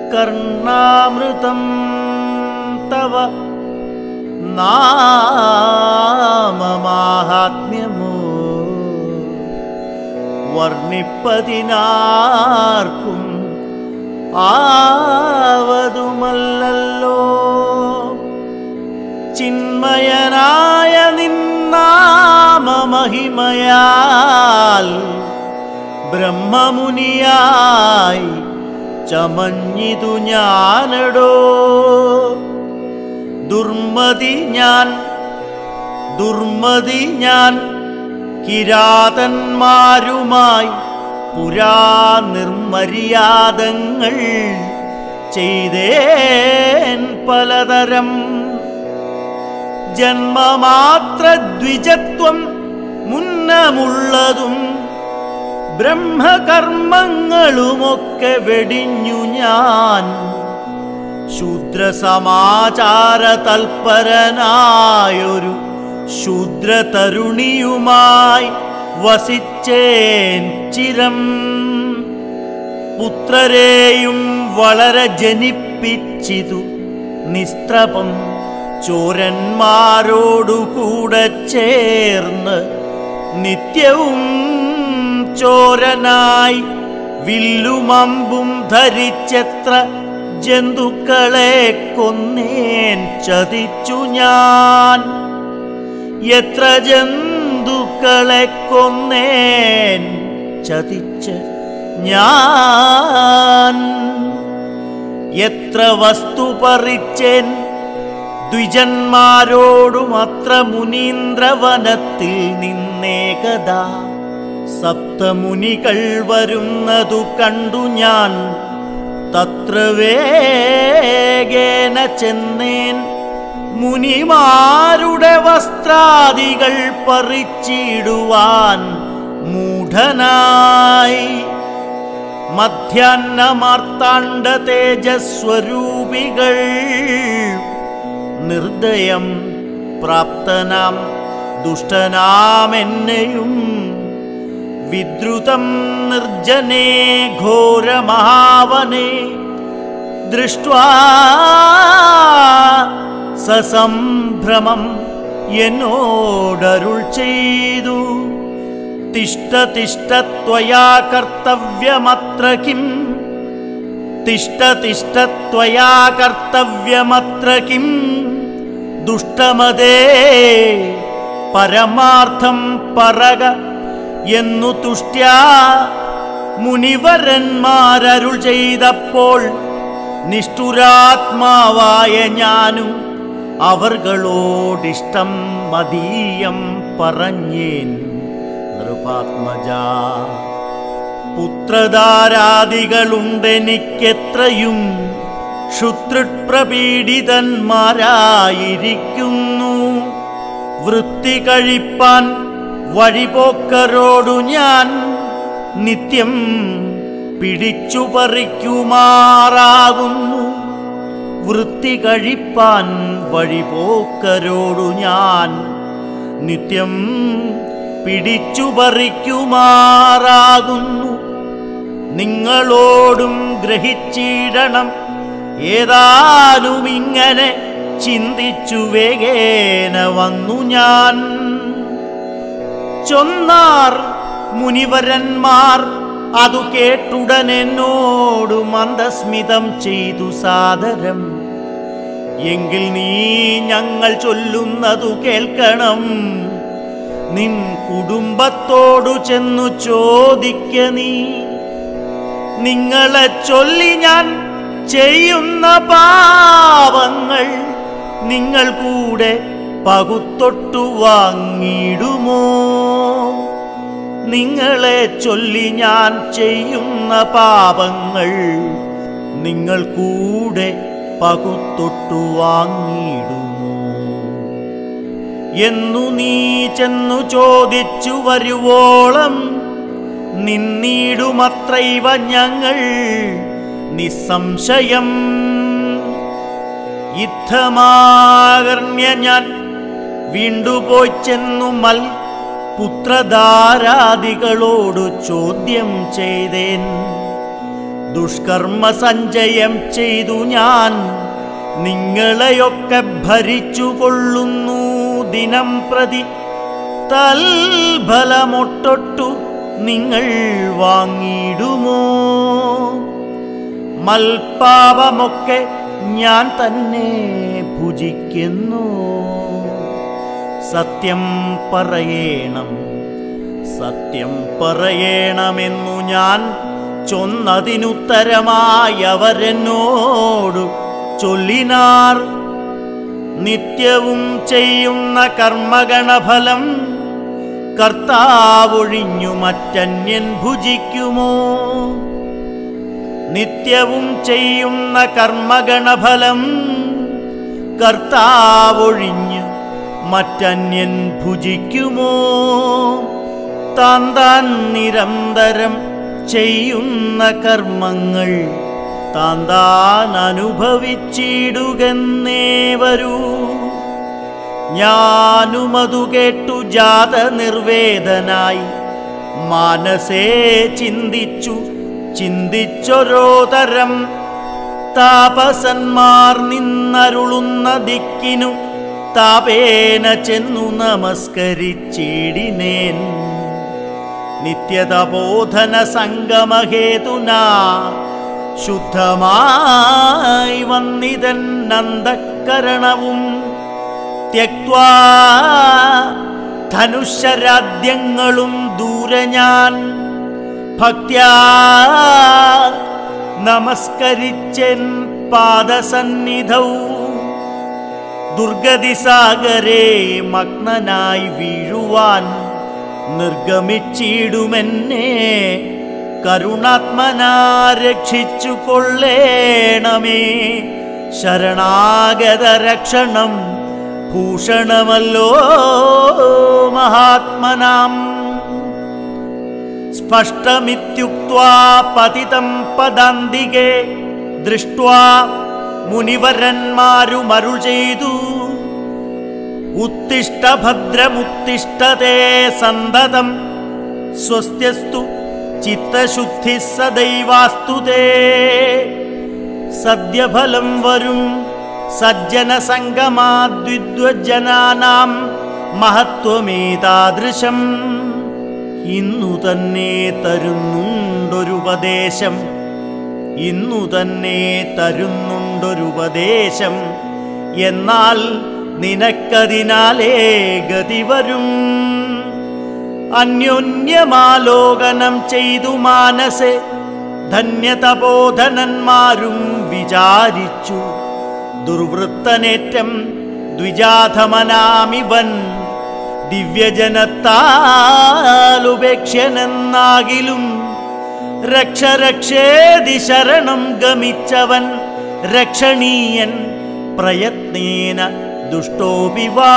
കർണാമൃതം തവ നാമമാഹാത്മ്യമോ വർണ്ണിപ്പതിനാർക്കും ആവതുമല്ലല്ലോ ചിന്മയനായ നിന്നാമമഹിമയാൽ ബ്രഹ്മമുനിയായി ചമഞ്ഞിതു ഞാനടോ ദുർമതി ഞാൻ ദുർമതി ഞാൻ കിരാതന്മാരുമായി പുരാ നിർമര്യാദങ്ങൾ ചെയ്തേൻ പലതരം ജന്മമാത്ര ദ്വിജത്വം മുന്നമുള്ളതും ബ്രഹ്മകർമ്മങ്ങളുമൊക്കെ വെടിഞ്ഞു ഞാൻ ശൂദ്രസമാചാര തൽപരനായൊരു ശൂദ്രതരുണിയുമായി വസിച്ചേൻ ചിരം പുത്രരെയും വളരെ ജനിപ്പിച്ചിതു നിസ്ത്രപം ചോരന്മാരോടുകൂടെ ചേർന്ന് നിത്യവും ചോരനായി വില്ലുമമ്പും ധരിച്ചെത്ര ജന്തുക്കളെ കൊന്നേൻ ചതിച്ചു ഞാൻ എത്ര ജന്തുക്കളെ കൊന്നേൻ ചതിച്ച് ഞാൻ എത്ര വസ്തു പറിച്ചേൻ ദ്വിജന്മാരോടും അത്ര മുനീന്ദ്രവനത്തിൽ നിന്നേകത സപ്തമുനികൾ വരുന്നതു കണ്ടു ഞാൻ തത്ര വേഗേന ചെന്നേൻ മുനിമാരുടെ വസ്ത്രാദികൾ പറിച്ചിടുവാൻ മൂഢനായി മധ്യാന്നമാർത്താണ്ഡ തേജസ്വരൂപികൾ നിർദ്ദയം പ്രാപ്തനാം ദുഷ്ടനാമെന്നെയും വിദ്രുതം നിർജനേ ഘോരമഹാവനെ ദൃഷ്ട്വാ സസംഭ്രമം എന്നോടരുൾ ചെയ്തു തിഷ്ട തിഷ്ട ത്വയാ കർത്തവ്യമത്ര കിം തിഷ്ട തിഷ്ട ത്വയാ കർത്തവ്യമത്ര കിം ദുഷ്ടമതേ പരമാർത്ഥം പറക എന്നു തുഷ്ട്യാ മുനിവരന്മാരരുൾ ചെയ്തപ്പോൾ നിഷ്ഠുരാത്മാവായ ഞാനും അവർകളോടിഷ്ടം മതീയം പറഞ്ഞേൻ നൃപാത്മജ പുത്രധാരാദികളുണ്ടെനിക്കെത്രയും ക്ഷുത്രുപ്രപീഡിതന്മാരായിരിക്കുന്നു വൃത്തി കഴിപ്പാൻ വഴിപോക്കരോടു ഞാൻ നിത്യം പിടിച്ചു പറിക്കുമാറാകുന്നു വൃത്തി കഴിപ്പാൻ വഴിപോക്കരോടു ഞാൻ നിത്യം പിടിച്ചു പറിക്കുമാറാകുന്നു നിങ്ങളോടും ഗ്രഹിച്ചിടണം ഏതാനും ഇങ്ങനെ ചിന്തിച്ചു വേഗേന വന്നു ഞാൻ ചൊന്നാർ മുനിവരന്മാർ അതു കേട്ടുടനെന്നോടു മന്ദസ്മിതം ചെയ്തു സാദരം എങ്കിൽ നീ ഞങ്ങൾ ചൊല്ലുന്നതു കേൾക്കണം നിൻ കുടുംബത്തോടു ചെന്നു ചോദിക്ക നീ നിങ്ങളെ ചൊല്ലി ഞാൻ ചെയ്യുന്ന പാപങ്ങൾ നിങ്ങൾ കൂടെ പകുത്തൊട്ടു വാങ്ങിടുമോ നിങ്ങളെ ചൊല്ലി ഞാൻ ചെയ്യുന്ന പാപങ്ങൾ നിങ്ങൾ കൂടെ പകുത്തൊട്ടു വാങ്ങിടുമോ എന്നു നീ ചെന്നു ചോദിച്ചു വരുവോളം നിന്നീടുമത്രൈവ ഞങ്ങൾ നിസ്സംശയം യുദ്ധമാകർണ്യ ഞാൻ വീണ്ടുപോയി ചെന്നു മൽ പുത്രധാരാദികളോടു ചോദ്യം ചെയ്തേൻ ദുഷ്കർമ്മ സഞ്ചയം ചെയ്തു ഞാൻ നിങ്ങളെയൊക്കെ ഭരിച്ചു കൊള്ളുന്നു ദിനം പ്രതി തൽഫലമൊട്ടൊട്ടു നിങ്ങൾ വാങ്ങിയിടുമോ മൽപാപമൊക്കെ ഞാൻ തന്നെ ഭുജിക്കുന്നു സത്യം പറയണം സത്യം പറയണമെന്നു ഞാൻ ചൊന്നതിനുത്തരമായി അവരെന്നോടു ചൊല്ലിനാർ നിത്യവും ചെയ്യുന്ന കർമ്മഗണഫലം കർത്താവൊഴിഞ്ഞു മറ്റന്യൻ ഭുജിക്കുമോ നിത്യവും ചെയ്യുന്ന കർമ്മഗണഫലം കർത്താവൊഴിഞ്ഞ് മറ്റന്യൻ ഭുജിക്കുമോ താൻ താൻ നിരന്തരം ചെയ്യുന്ന കർമ്മങ്ങൾ താൻ താൻ അനുഭവിച്ചിടുകന്നേ വരൂ ഞാനുമതു കേട്ടു ജാത നിർവേദനായി മാനസേ ചിന്തിച്ചു ചിന്തിച്ചൊരോ തരം താപസന്മാർ നിന്നരുളുന്ന ദിക്കിനു താപേന ചെന്നു നമസ്കരിച്ചിടിനേൻ നിത്യതബോധന സംഗമഹേതുന ശുദ്ധമായി വന്നിതൻ നന്ദക്കരണവും ത്യക്വാ ധനുഷരാദ്യങ്ങളും ദൂരെ ഞാൻ ഭക്ത്യാ നമസ്കരിച്ചെൻ പാദസന്നിധൗ ദുർഗതിസാഗരേ മഗ്നനായി വീഴുവാൻ നിർഗമിച്ചിടുമെന്നെ കരുണാത്മനാ രക്ഷിച്ചു കൊള്ളേണമേ ശരണാഗത രക്ഷണം ഭൂഷണമല്ലോ മഹാത്മനാം സ്പഷ്ടമിത്യുക്വാ പതിതം പദാന്തികെ ദൃഷ്ട്വാ മുനിവരന്മാരുമരുൾ ചെയ്തു ഉത്തിഷ്ട ഭദ്രമുത്തിഷ്ടതേ സന്തതം സ്വസ്ത്യസ്തു ചിത്തശുദ്ധി സദൈവാസ്തു തേ സദ്യഫലം വരും സജ്ജന സംഗമാദ്വിദ്വജനാനാം മഹത്വമേതാദൃശം ഇന്നു തന്നെ തരുന്നുണ്ടൊരുപദേശം ഇന്നു തന്നെ തരുന്നുണ്ടൊരുപദേശം എന്നാൽ നിനക്കതിനാലേ ഗതി വരും അന്യോന്യമാലോകനം ചെയ്തു മാനസെ ധന്യതബോധനന്മാരും വിചാരിച്ചു ദുർവൃത്തനേറ്റം ദ്വിജാധമനാമിവൻ ദിവ്യജനത്താലുപേക്ഷ്യനെന്നാകിലും രക്ഷ രക്ഷേതി ശരണം ഗമിച്ചവൻ രക്ഷണീയൻ പ്രയത്നേന ദുഷ്ടോപി വാ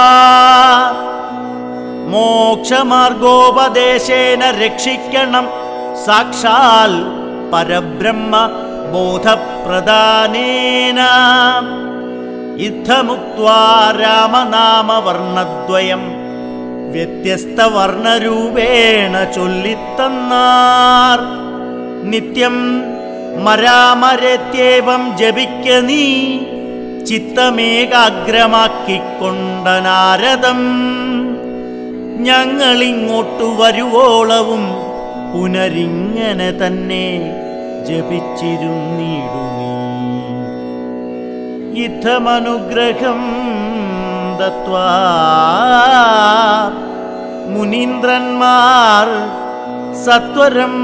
മോക്ഷമാർഗോപദേശേന രക്ഷിക്കണം സാക്ഷാൽ പരബ്രഹ്മ ബോധപ്രദാനേന യുദ്ധമുക്വാ രാമനാമവർണദ്വയം വ്യത്യസ്തവർണരൂപേണ ചൊല്ലിത്തന്നാർ നിത്യം മരാമരത്യേവം ജപിക്ക നീ ചിത്തമേകാഗ്രമാക്കിക്കൊണ്ട നാരദം ഞങ്ങളിങ്ങോട്ടു വരുവോളവും പുനരിങ്ങനെ തന്നെ ജപിച്ചിരുന്നിടു നീ യുദ്ധമനുഗ്രഹം ദത്വാ മുനീന്ദ്രന്മാർ സത്വരം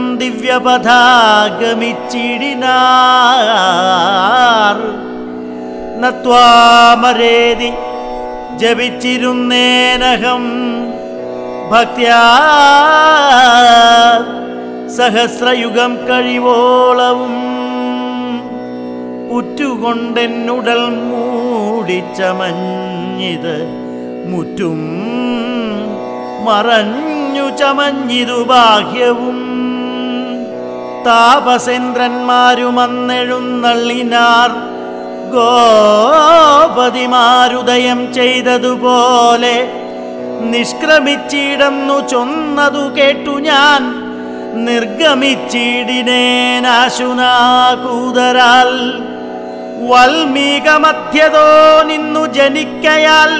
ദിവ്യപഥാഗമിച്ചിടിനാർ നത്വാമരേതി ജപിച്ചിരുന്നേനഹം ഭക്ത്യാ സഹസ്രയുഗം കഴിവോളവും പുറ്റുകൊണ്ടെന്നുടൽ മൂടിച്ചമഞ്ഞിത് മുറ്റും മറഞ്ഞു ചമഞ്ഞിതു ബാഹ്യവും താപസേന്ദ്രന്മാരുമന്നെഴുന്നള്ളിനാർ ഗോപതിമാരുദയം ചെയ്തതുപോലെ നിഷ്ക്രമിച്ചിടന്നു ചൊന്നതു കേട്ടു ഞാൻ നിർഗമിച്ചിടിനേനാശുനാകൂതരാൽ വൽമീകമധ്യതോ നിന്നു ജനിക്കയാൽ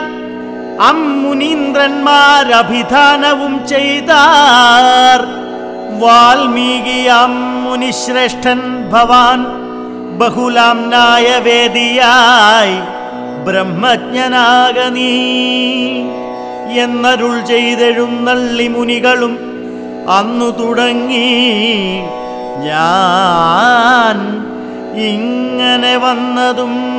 അമ്മുനീന്ദ്രന്മാരഭിധാനവും ചെയ്താർ വാൽമീകിയാം മുനിശ്രേഷ്ഠൻ ഭവാൻ ബഹുലാംനായ വേദിയായി ബ്രഹ്മജ്ഞനാക നീ എന്നരുൾ ചെയ്തെഴുന്നള്ളി മുനികളും അന്നു തുടങ്ങി ഞാൻ ഇങ്ങനെ വന്നതും